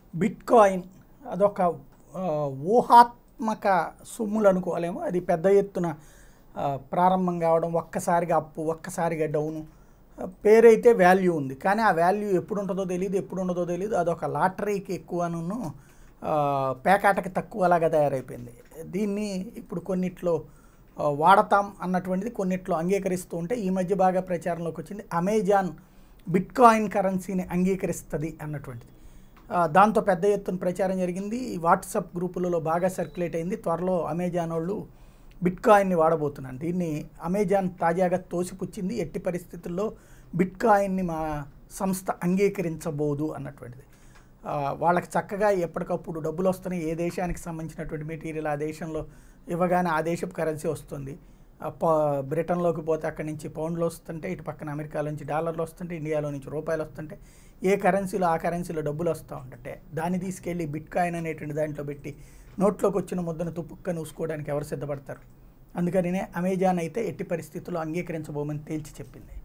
bit coin అదొక ఆ, ఊహాత్మక సొమ్ములు అనుకోవాలేమో అది పెద్ద ఎత్తున ఆ, ప్రారంభం కావడం ఒక్కసారిగా అప్పు ఒక్కసారిగా డౌను ఆ, పేరైతే వాల్యూ ఉంది కానీ ఆ వాల్యూ ఎప్పుడు ఉంటుందో తెలియదు ఎప్పుడు ఉండదో తెలియదు అదొక లాటరీకి ఎక్కువను ఆ, పేకాటకి తక్కువలాగా తయారైపోయింది దీన్ని ఇప్పుడు కొన్నిట్లో ఆ, వాడతాం అన్నటువంటిది కొన్నిట్లో అంగీకరిస్తూ ఉంటే ఈ మధ్య బాగా ప్రచారంలోకి వచ్చింది అమెజాన్ బిట్ కాయిన్ కరెన్సీని అంగీకరిస్తుంది అన్నటువంటిది ఆ, దాంతో పెద్ద ఎత్తున ప్రచారం జరిగింది ఈ వాట్సాప్ గ్రూపులలో బాగా సర్క్యులేట్ అయింది త్వరలో అమెజాన్ వాళ్ళు బిట్ కాయిన్ని వాడబోతున్నాను దీన్ని అమెజాన్ తాజాగా తోసిపుచ్చింది ఎట్టి పరిస్థితుల్లో బిట్ కాయిన్ని మా సంస్థ అంగీకరించబోదు అన్నటువంటిది ఆ, వాళ్ళకి చక్కగా ఎప్పటికప్పుడు డబ్బులు వస్తున్నాయి ఏ దేశానికి సంబంధించినటువంటి మెటీరియల్ ఆ దేశంలో ఇవ్వగానే ఆ దేశపు కరెన్సీ వస్తుంది ఆ ప- బ్రిటన్లోకి పోతే అక్కడి నుంచి పౌండ్లు వస్తుంటే ఇటు పక్కన అమెరికాలో నుంచి డాలర్లు వస్తుంటే ఇండియాలో నుంచి రూపాయలు వస్తుంటే ఏ కరెన్సీలో ఆ కరెన్సీలో డబ్బులు వస్తూ ఉంటే దాన్ని తీసుకెళ్ళి బిట్ కాయిన్ అనేటువంటి దాంట్లో పెట్టి నోట్లోకి వచ్చిన ముద్దను తుప్పుక్కని చూసుకోవడానికి ఎవరు సిద్ధపడతారు అందుకనినే అమెజాన్ అయితే ఎట్టి పరిస్థితుల్లో అంగీకరించబోమని తేల్చి చెప్పింది